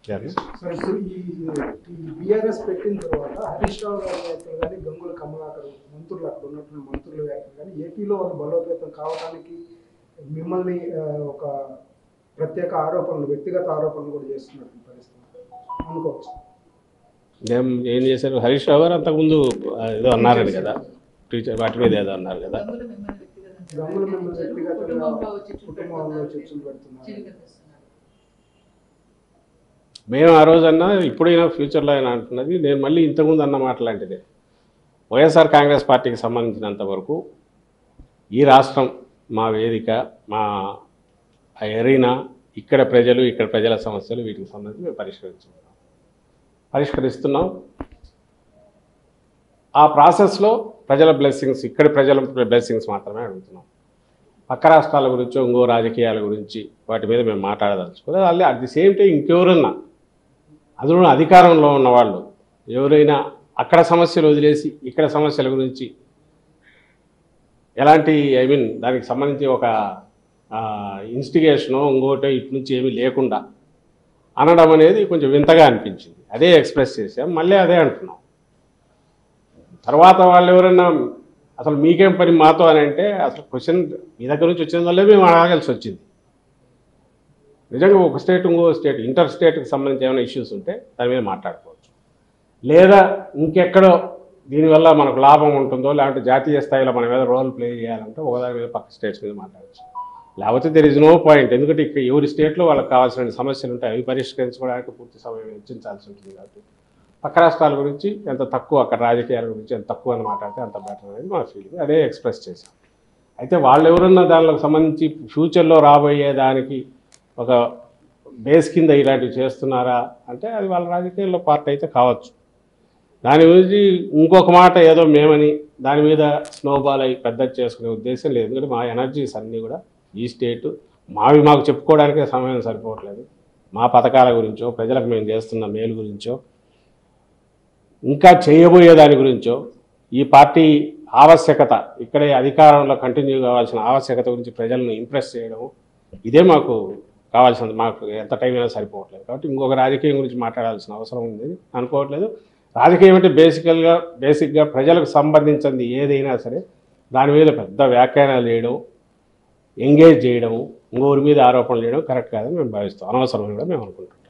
గారు సార్ ఇప్పుడు ఈ ఈ బీఆర్ఎస్ పెట్టిన తర్వాత హరీష్ రావు గారి వ్యాఖ్యలు కానీ గంగుల కమలాకర్ మంత్రులు అక్కడ ఉన్నటువంటి మంత్రుల వ్యాఖ్యలు కానీ ఏపీలో వాళ్ళు బలోపేతం కావడానికి మిమ్మల్ని ఆ, ఒక ప్రత్యేక ఆరోపణలు వ్యక్తిగత ఆరోపణలు కూడా చేస్తున్నటువంటి పరిస్థితి అనుకోవచ్చు ఏం ఏం చేశారు హరీష్ రావు గారు అంతకుముందు ఆ, ఏదో అన్నారని కదా టీచర్ వాటి మీద ఏదో అన్నారు కదా గంగులు మిమ్మల్ని వ్యక్తిగతంగా గంగులు మిమ్మల్ని వ్యక్తిగతంగా కుటుంబంలో వచ్చి కుటుంబంలో చర్చలు పెడుతున్నారు చిరుకరిస్తున్నారు. మేము ఆ రోజన్నా ఇప్పుడైనా ఫ్యూచర్లో అయినా అంటున్నది నేను మళ్ళీ ఇంతకుముందు అన్న మాట లాంటిదే వైఎస్ఆర్ కాంగ్రెస్ పార్టీకి సంబంధించినంత వరకు ఈ రాష్ట్రం మా వేదిక మా ఎరీనా ఇక్కడ ప్రజలు ఇక్కడ ప్రజల సమస్యలు వీటికి సంబంధించి మేము పరిష్కరించుకుంటాం పరిష్కరిస్తున్నాం ఆ ప్రాసెస్లో ప్రజల బ్లెస్సింగ్స్ ఇక్కడి ప్రజల బ్లెస్సింగ్స్ మాత్రమే అడుగుతున్నాం పక్క రాష్ట్రాల గురించో ఇంకో రాజకీయాల గురించి వాటి మీద మేము మాట్లాడదలుచుకోలేదు అల్లే అట్ ది సేమ్ టైం ఇంకెవరన్నా అందులో అధికారంలో ఉన్నవాళ్ళు ఎవరైనా అక్కడ సమస్యలు వదిలేసి ఇక్కడ సమస్యల గురించి ఎలాంటి ఐ మీన్ దానికి సంబంధించి ఒక ఇన్స్టిగేషను ఇంకోటో ఇటు నుంచి ఏమీ లేకుండా అనడం అనేది కొంచెం వింతగా అనిపించింది అదే ఎక్స్ప్రెస్ చేసాం మళ్ళీ అదే అంటున్నాం తర్వాత వాళ్ళు ఎవరైనా అసలు మీకేం పని మాతో అని అంటే అసలు క్వశ్చన్ మీ దగ్గర నుంచి వచ్చిన వల్లే మేము అడగాల్సి వచ్చింది నిజంగా ఒక స్టేట్ ఇంకో స్టేట్ ఇంటర్ స్టేట్కి సంబంధించి ఏమైనా ఇష్యూస్ ఉంటే దాని మీద మాట్లాడుకోవచ్చు లేదా ఇంకెక్కడో దీనివల్ల మనకు లాభం ఉంటుందో లేదంటే జాతీయ స్థాయిలో మన మీద రోల్ ప్లే చేయాలంటే ఒకదాని మీద పక్క స్టేట్స్ మీద మాట్లాడచ్చు లేకపోతే దెర్ ఇస్ నో పాయింట్ ఎందుకంటే ఇక్కడ ఎవరి స్టేట్లో వాళ్ళకి కావాల్సిన సమస్యలు ఉంటాయి అవి పరిష్కరించుకోవడానికి పూర్తి సమయం వెచ్చించాల్సి ఉంటుంది కాబట్టి పక్క రాష్ట్రాల గురించి ఎంత తక్కువ అక్కడ రాజకీయాల గురించి ఎంత తక్కువ అని మాట్లాడితే అంత బెటర్ అనేది మా ఫీలింగ్ అదే ఎక్స్ప్రెస్ చేశాం అయితే వాళ్ళు ఎవరన్నా దానికి సంబంధించి ఫ్యూచర్లో రాబోయే దానికి ఒక బేస్ కింద ఇలాంటివి చేస్తున్నారా అంటే అది వాళ్ళ రాజకీయాల్లో పార్ట్ అయితే కావచ్చు దాని గురించి ఇంకొక మాట ఏదో మేమని దాని మీద స్నోబాల్ అయి పెద్ద చేసుకునే ఉద్దేశం లేదు ఎందుకంటే మా ఎనర్జీస్ అన్నీ కూడా ఈ స్టేట్ మావి మాకు చెప్పుకోవడానికే సమయం సరిపోవట్లేదు మా పథకాల గురించో ప్రజలకు మేము చేస్తున్న మేలు గురించో ఇంకా చేయబోయే దాని గురించో ఈ పార్టీ ఆవశ్యకత ఇక్కడే అధికారంలో కంటిన్యూ కావాల్సిన ఆవశ్యకత గురించి ప్రజలను ఇంప్రెస్ చేయడం ఇదే మాకు కావాల్సింది మాకు ఎంత టైం అయినా సరిపోవట్లేదు కాబట్టి ఇంకొక రాజకీయం గురించి మాట్లాడాల్సిన అవసరం ఉంది అనుకోవట్లేదు రాజకీయం అంటే బేసికల్గా బేసిక్గా ప్రజలకు సంబంధించింది ఏదైనా సరే దాని మీద పెద్ద వ్యాఖ్యానాలు చేయడం ఎంగేజ్ చేయడం ఇంకోరి మీద ఆరోపణలు చేయడం కరెక్ట్ కాదని మేము భావిస్తాం అనవసరం కూడా మేము అనుకుంటాం